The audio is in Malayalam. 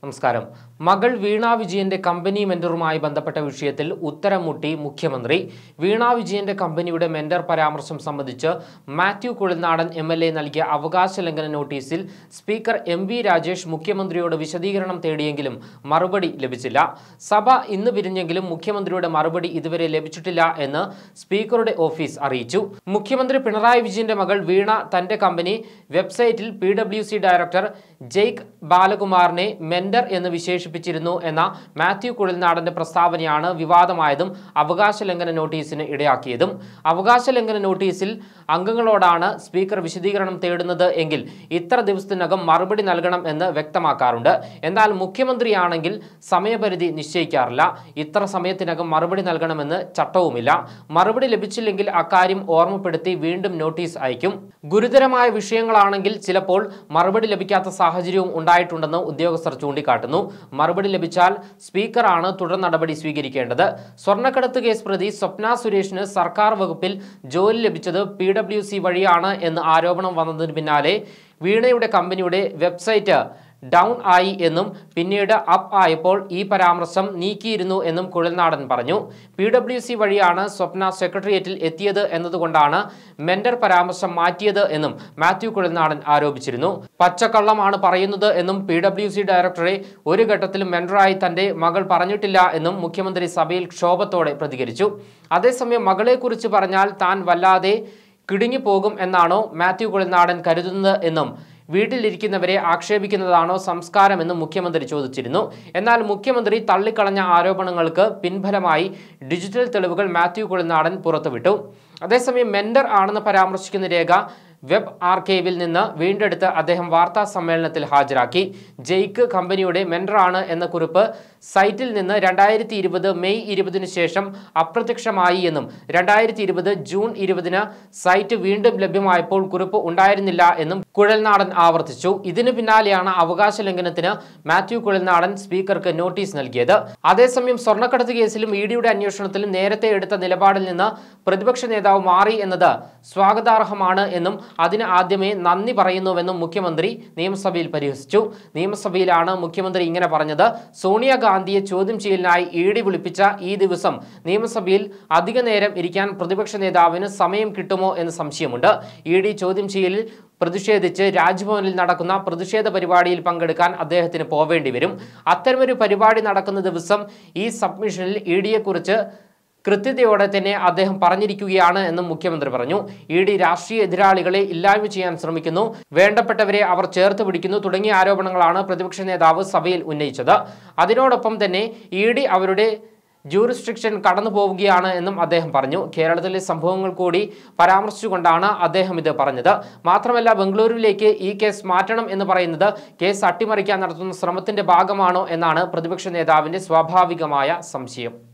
നമസ്കാരം മകൾ വീണ വിജയന്റെ കമ്പനി മെന്ററുമായി ബന്ധപ്പെട്ട വിഷയത്തിൽ ഉത്തരം മുട്ടി മുഖ്യമന്ത്രി വീണ വിജയന്റെ കമ്പനിയുടെ മെന്റർ പരാമർശം സംബന്ധിച്ച് Mathew Kuzhalnadan M L A നൽകിയ അവകാശ ലംഘന നോട്ടീസിൽ സ്പീക്കർ എം വി രാജേഷ് മുഖ്യമന്ത്രിയോട് വിശദീകരണം തേടിയെങ്കിലും മറുപടി ലഭിച്ചില്ല സഭ ഇന്ന് പിരിഞ്ഞെങ്കിലും മുഖ്യമന്ത്രിയുടെ മറുപടി ഇതുവരെ ലഭിച്ചിട്ടില്ല എന്ന് സ്പീക്കറുടെ ഓഫീസ് അറിയിച്ചു മുഖ്യമന്ത്രി പിണറായി വിജയന്റെ മകൾ വീണ തന്റെ കമ്പനി വെബ്സൈറ്റിൽ P W C director Jaik ബാലകുമാറിനെ മെന്റർ എന്ന് വിശേഷിപ്പിച്ചിരുന്നു എന്ന മാത്യു കുഴൽനാടന്റെ പ്രസ്താവനയാണ് വിവാദമായതും അവകാശ ലംഘന നോട്ടീസിന് ഇടയാക്കിയതും അവകാശ ലംഘന നോട്ടീസിൽ അംഗങ്ങളോടാണ് സ്പീക്കർ വിശദീകരണം തേടുന്നത് എങ്കിൽ ഇത്ര ദിവസത്തിനകം മറുപടി നൽകണം എന്ന് വ്യക്തമാക്കാറുണ്ട് എന്നാൽ മുഖ്യമന്ത്രിയാണെങ്കിൽ സമയപരിധി നിശ്ചയിക്കാറില്ല ഇത്ര സമയത്തിനകം മറുപടി നൽകണമെന്ന് ചട്ടവുമില്ല മറുപടി ലഭിച്ചില്ലെങ്കിൽ അക്കാര്യം ഓർമ്മപ്പെടുത്തി വീണ്ടും നോട്ടീസ് അയക്കും ഗുരുതരമായ വിഷയങ്ങളാണെങ്കിൽ ചിലപ്പോൾ മറുപടി ലഭിക്കാത്ത സാഹചര്യവും ഉണ്ടായിട്ടുണ്ടെന്ന് ഉദ്യോഗസ്ഥർ ചൂണ്ടിക്കാട്ടുന്നു മറുപടി ലഭിച്ചാൽ സ്പീക്കറാണ് തുടർ നടപടി സ്വീകരിക്കേണ്ടത് സ്വർണ്ണക്കടത്ത് കേസ് പ്രതി സ്വപ്ന സുരേഷിന് സർക്കാർ വകുപ്പിൽ ജോലി ലഭിച്ചത് പി ഡബ്ല്യു സി വഴിയാണ് എന്ന് ആരോപണം വന്നതിന് പിന്നാലെ വീണയുടെ കമ്പനിയുടെ വെബ്സൈറ്റ് ഡൗൺ ആയി എന്നും പിന്നീട് അപ്പ് ആയപ്പോൾ ഈ പരാമർശം നീക്കിയിരുന്നു എന്നും കുഴൽനാടൻ പറഞ്ഞു പി ഡബ്ല്യു സി വഴിയാണ് സ്വപ്ന സെക്രട്ടേറിയറ്റിൽ എത്തിയത് എന്നതുകൊണ്ടാണ് മെന്റർ പരാമർശം മാറ്റിയത് എന്നും മാത്യു കുഴൽനാടൻ ആരോപിച്ചിരുന്നു പച്ചക്കള്ളമാണ് പറയുന്നത് എന്നും പി ഡബ്ല്യു സി ഡയറക്ടറെ ഒരു ഘട്ടത്തിലും മെന്ററായി തന്റെ മകൾ പറഞ്ഞിട്ടില്ല എന്നും മുഖ്യമന്ത്രി സഭയിൽ ക്ഷോഭത്തോടെ പ്രതികരിച്ചു അതേസമയം മകളെക്കുറിച്ച് പറഞ്ഞാൽ താൻ വല്ലാതെ കിടുങ്ങിപ്പോകും എന്നാണോ മാത്യു കുഴൽനാടൻ കരുതുന്നത് എന്നും വീട്ടിലിരിക്കുന്നവരെ ആക്ഷേപിക്കുന്നതാണോ സംസ്കാരമെന്നും മുഖ്യമന്ത്രി ചോദിച്ചിരുന്നു എന്നാൽ മുഖ്യമന്ത്രി തള്ളിക്കളഞ്ഞ ആരോപണങ്ങൾക്ക് പിൻഫലമായി ഡിജിറ്റൽ തെളിവുകൾ മാത്യു കുഴൽനാടൻ പുറത്തുവിട്ടു അതേസമയം മെന്റർ ആണെന്ന് പരാമർശിക്കുന്ന രേഖ വെബ് ആർക്കൈവിൽ നിന്ന് വീണ്ടെടുത്ത് അദ്ദേഹം വാർത്താ സമ്മേളനത്തിൽ ഹാജരാക്കി ജെയ്ക്ക് കമ്പനിയുടെ മെന്ററാണ് എന്ന കുറിപ്പ് സൈറ്റിൽ നിന്ന് രണ്ടായിരത്തി ഇരുപത് മെയ് ഇരുപതിനു ശേഷം അപ്രത്യക്ഷമായി എന്നും രണ്ടായിരത്തി ഇരുപത് ജൂൺ ഇരുപതിന് സൈറ്റ് വീണ്ടും ലഭ്യമായപ്പോൾ കുറിപ്പ് ഉണ്ടായിരുന്നില്ല എന്നും കുഴൽനാടൻ ആവർത്തിച്ചു ഇതിനു പിന്നാലെയാണ് അവകാശ ലംഘനത്തിന് മാത്യു കുഴൽനാടൻ സ്പീക്കർക്ക് നോട്ടീസ് നൽകിയത് അതേസമയം സ്വർണ്ണക്കടത്ത് കേസിലും ഇ ഡിയുടെ അന്വേഷണത്തിലും നേരത്തെ എടുത്ത നിലപാടിൽ നിന്ന് പ്രതിപക്ഷ നേതാവ് മാറി എന്നത് സ്വാഗതാർഹമാണ് എന്നും അതിന് ആദ്യമേ നന്ദി പറയുന്നുവെന്നും മുഖ്യമന്ത്രി നിയമസഭയിൽ പരിഹസിച്ചു നിയമസഭയിലാണ് മുഖ്യമന്ത്രി ഇങ്ങനെ പറഞ്ഞത് സോണിയാഗാന്ധിയെ ചോദ്യം ചെയ്യലിനായി ഇ ഡി വിളിപ്പിച്ച ഈ ദിവസം നിയമസഭയിൽ അധിക നേരം ഇരിക്കാൻ പ്രതിപക്ഷ നേതാവിന് സമയം കിട്ടുമോ എന്ന് സംശയമുണ്ട് ഇ ഡി ചോദ്യം ചെയ്യലിൽ പ്രതിഷേധിച്ച് രാജ്ഭവനിൽ നടക്കുന്ന പ്രതിഷേധ പരിപാടിയിൽ പങ്കെടുക്കാൻ അദ്ദേഹത്തിന് പോവേണ്ടി വരും അത്തരമൊരു പരിപാടി നടക്കുന്ന ദിവസം ഈ സബ്മിഷനിൽ ഇ ഡിയെക്കുറിച്ച് കൃത്യതയോടെ തന്നെ അദ്ദേഹം പറഞ്ഞിരിക്കുകയാണ് എന്നും മുഖ്യമന്ത്രി പറഞ്ഞു ഇ ഡി രാഷ്ട്രീയ എതിരാളികളെ ഇല്ലായ്മ ചെയ്യാൻ ശ്രമിക്കുന്നു വേണ്ടപ്പെട്ടവരെ അവർ ചേർത്ത് പിടിക്കുന്നു തുടങ്ങിയ ആരോപണങ്ങളാണ് പ്രതിപക്ഷ നേതാവ് സഭയിൽ ഉന്നയിച്ചത് അതിനോടൊപ്പം തന്നെ ഇ ഡി അവരുടെ ജൂറിസ്ട്രിക്ഷൻ കടന്നു പോവുകയാണ് എന്നും അദ്ദേഹം പറഞ്ഞു കേരളത്തിലെ സംഭവങ്ങൾ കൂടി പരാമർശിച്ചുകൊണ്ടാണ് അദ്ദേഹം ഇത് പറഞ്ഞത് മാത്രമല്ല ബംഗളൂരുവിലേക്ക് ഈ കേസ് മാറ്റണം എന്ന് പറയുന്നത് കേസ് അട്ടിമറിക്കാൻ നടത്തുന്ന ശ്രമത്തിന്റെ ഭാഗമാണോ എന്നാണ് പ്രതിപക്ഷ നേതാവിന്റെ സ്വാഭാവികമായ സംശയം